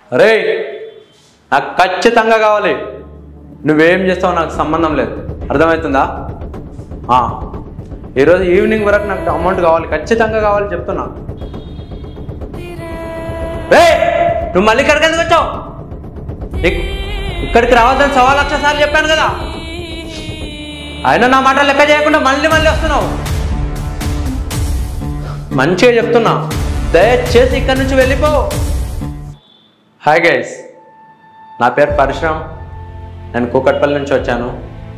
రే నాకు ఖచ్చితంగా కావాలి నువ్వేం చేస్తావు నాకు సంబంధం లేదు అర్థమవుతుందా ఆ, ఈరోజు ఈవినింగ్ వరకు నాకు అమౌంట్ కావాలి ఖచ్చితంగా కావాలి చెప్తున్నా రే నువ్వు మళ్ళీ ఇక్కడికి ఎందుకు వచ్చావు ఇక్- ఇక్కడికి రావద్దని సవా లక్ష సార్లు చెప్పాను కదా అయినా నా మాట లెక్క చేయకుండా మళ్ళీ మళ్ళీ వస్తున్నావు మంచిగా చెప్తున్నా దయచేసి ఇక్కడి నుంచి వెళ్ళిపో హాయ్ గైస్ నా పేరు పరశురామ్ నేను కూకట్పల్లి నుంచి వచ్చాను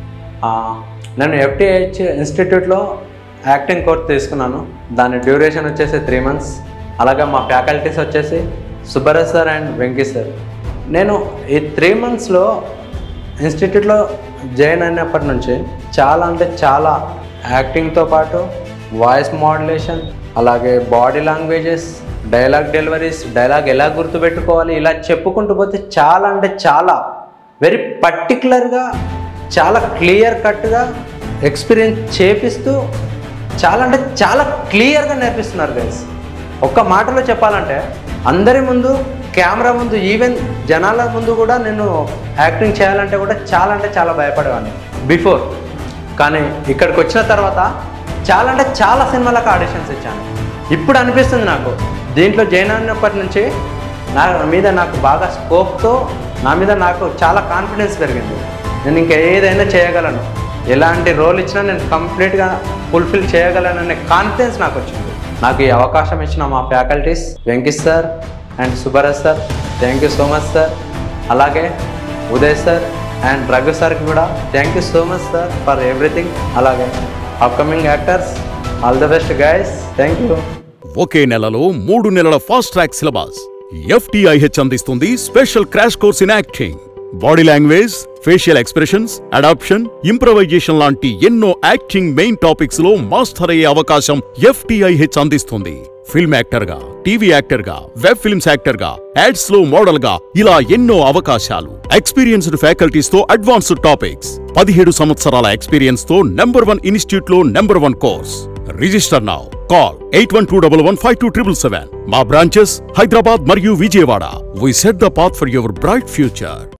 ఆ, నేను ఎఫ్టిహెచ్ ఇన్స్టిట్యూట్లో యాక్టింగ్ కోర్స్ తీసుకున్నాను దాని డ్యూరేషన్ వచ్చేసి త్రీ మంత్స్ అలాగే మా ఫ్యాకల్టీస్ వచ్చేసి Subbaras sir and Venky sir నేను ఈ త్రీ మంత్స్లో ఇన్స్టిట్యూట్లో జాయిన్ అయినప్పటి నుంచి చాలా అంటే చాలా యాక్టింగ్తో పాటు వాయిస్ మోడ్యులేషన్ అలాగే body languages dialogue deliveries dialogue ఎలా గుర్తుపెట్టుకోవాలి ఇలా చెప్పుకుంటూ పోతే చాలా అంటే చాలా వెరీ పర్టికులర్గా చాలా క్లియర్ కట్గా ఎక్స్పీరియన్స్ చేపిస్తూ చాలా అంటే చాలా క్లియర్గా నేర్పిస్తున్నారు గైస్ ఒక్క మాటలో చెప్పాలంటే అందరి ముందు కెమెరా ముందు ఈవెన్ జనాల ముందు కూడా నేను యాక్టింగ్ చేయాలంటే కూడా చాలా అంటే చాలా భయపడేవాడిని బిఫోర్ కానీ ఇక్కడికి వచ్చిన తర్వాత చాలా అంటే చాలా సినిమాలకు ఆడిషన్స్ ఇచ్చాను ఇప్పుడు అనిపిస్తుంది నాకు దీంట్లో జాయిన్ అయినప్పటి నుంచి నా మీద నాకు బాగా స్కోప్తో నా మీద నాకు చాలా కాన్ఫిడెన్స్ పెరిగింది నేను ఇంకా ఏదైనా చేయగలను ఎలాంటి రోల్ ఇచ్చినా నేను కంప్లీట్గా ఫుల్ఫిల్ చేయగలననే కాన్ఫిడెన్స్ నాకు వచ్చింది నాకు ఈ అవకాశం ఇచ్చిన మా faculties Venkish sir and Subbaras sir thank you so much sir అలాగే ఉదయ్ సార్ అండ్ రఘు సార్కి కూడా thank you so much sir for everything అలాగే upcoming actors all the best guys thank you ఒకే నెలలో మూడు నెలల ఫాస్ట్ ట్రాక్ సిలబస్ ఎఫ్టిఐహెచ్ అందిస్తుంది special crash course in acting body language facial expressions adaption improvisation లాంటి ఎన్నో యాక్టింగ్ మెయిన్ టాపిక్స్ లో master అయ్యే అవకాశం ఎఫ్టిఐహెచ్ అందిస్తుంది ఫిల్మ్ యాక్టర్ గా టీవీ యాక్టర్ గా వెబ్ ఫిల్మ్స్ యాక్టర్ గా యాడ్స్ లో మోడల్ గా ఇలా ఎన్నో అవకాశాలు ఎక్స్పీరియన్స్డ్ ఫ్యాకల్టీస్ తో అడ్వాన్స్డ్ టాపిక్స్ పదిహేడు సంవత్సరాల ఎక్స్పీరియన్స్ తో నెంబర్ వన్ ఇన్స్టిట్యూట్ లో number one course register now call eight one two double one five two triple seven మా బ్రాంచెస్ హైదరాబాద్ మరియు Vijayawada we set the path for your bright future